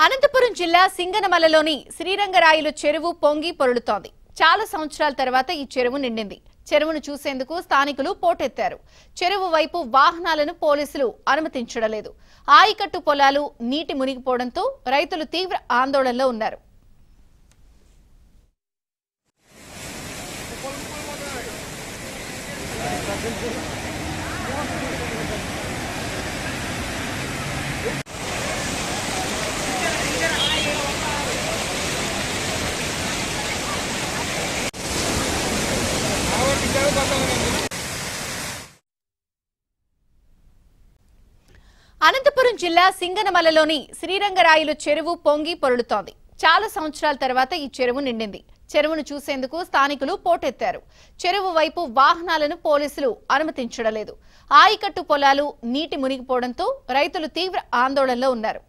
అనంతపురం జిల్లా సింగనమలలోని శ్రీరంగరాయలు చెరువు పొంగి పొరులుతోంది చాలా సంవత్సరాల తర్వాత ఈ చెరువు నిండింది చెరువును చూసేందుకు స్థానికులు పోటెత్తారు చెరువు వైపు వాహనాలను పోలీసులు అనుమతించడం లేదు ఆయకట్టు పొలాలు నీటి మునిగిపోవడంతో రైతులు తీవ్ర ఆందోళనలో ఉన్నారు అనంతపురం జిల్లా సింగనమలలోని శ్రీరంగరాయలు చెరువు పొంగి పొరులుతోంది చాలా సంవత్సరాల తర్వాత ఈ చెరువు నిండింది చెరువును చూసేందుకు స్థానికులు పోటెత్తారు చెరువు వైపు వాహనాలను పోలీసులు అనుమతించడం లేదు ఆయకట్టు పొలాలు నీటి మునిగిపోవడంతో రైతులు తీవ్ర ఆందోళనలో ఉన్నారు